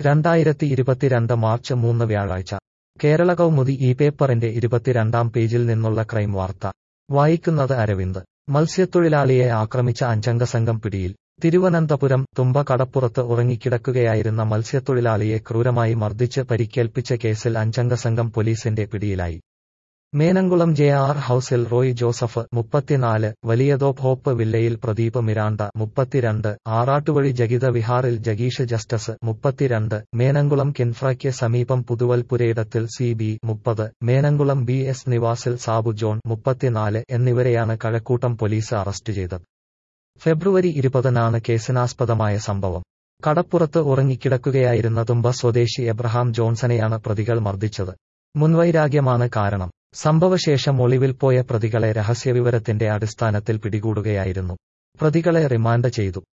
രണ്ടായിരത്തി ഇരുപത്തിരണ്ട് മാർച്ച് മൂന്ന് വ്യാഴാഴ്ച കേരള കൗമുദി ഈ പേപ്പറിന്റെ ഇരുപത്തിരണ്ടാം പേജിൽ നിന്നുള്ള ക്രൈം വാർത്ത വായിക്കുന്നത് അരവിന്ദ് മത്സ്യത്തൊഴിലാളിയെ ആക്രമിച്ച അഞ്ചംഗ സംഘം പിടിയിൽ തിരുവനന്തപുരം തുമ്പ കടപ്പുറത്ത് ഉറങ്ങിക്കിടക്കുകയായിരുന്ന മത്സ്യത്തൊഴിലാളിയെ ക്രൂരമായി മർദ്ദിച്ച് പരിക്കേൽപ്പിച്ച കേസിൽ അഞ്ചംഗ സംഘം പോലീസിന്റെ പിടിയിലായി മേനംകുളം ജെ ആർ ഹൌസിൽ റോയ് ജോസഫ് മുപ്പത്തിനാല് വലിയതോപ്പ് ഹോപ്പ് വില്ലയിൽ പ്രദീപ് മിരാണ്ട മുപ്പത്തിരണ്ട് ആറാട്ടുവഴി ജഗിത വിഹാറിൽ ജഗീഷ് ജസ്റ്റസ് മുപ്പത്തിരണ്ട് മേനംകുളം കിൻഫ്രയ്ക്ക് സമീപം പുതുവൽപുരയിടത്തിൽ സി ബി മുപ്പത് മേനംകുളം ബി എസ് നിവാസിൽ സാബു ജോൺ മുപ്പത്തിനാല് എന്നിവരെയാണ് കഴക്കൂട്ടം പോലീസ് അറസ്റ്റ് ചെയ്തത് ഫെബ്രുവരി ഇരുപതിനാണ് കേസിനാസ്പദമായ സംഭവം കടപ്പുറത്ത് ഉറങ്ങിക്കിടക്കുകയായിരുന്ന തുമ്പ സ്വദേശി എബ്രഹാം ജോൺസണെയാണ് പ്രതികൾ മർദ്ദിച്ചത് മുൻവൈരാഗ്യമാണ് കാരണം സംഭവശേഷം ഒളിവിൽ പോയ പ്രതികളെ രഹസ്യവിവരത്തിന്റെ അടിസ്ഥാനത്തിൽ പിടികൂടുകയായിരുന്നു പ്രതികളെ റിമാൻഡ് ചെയ്തു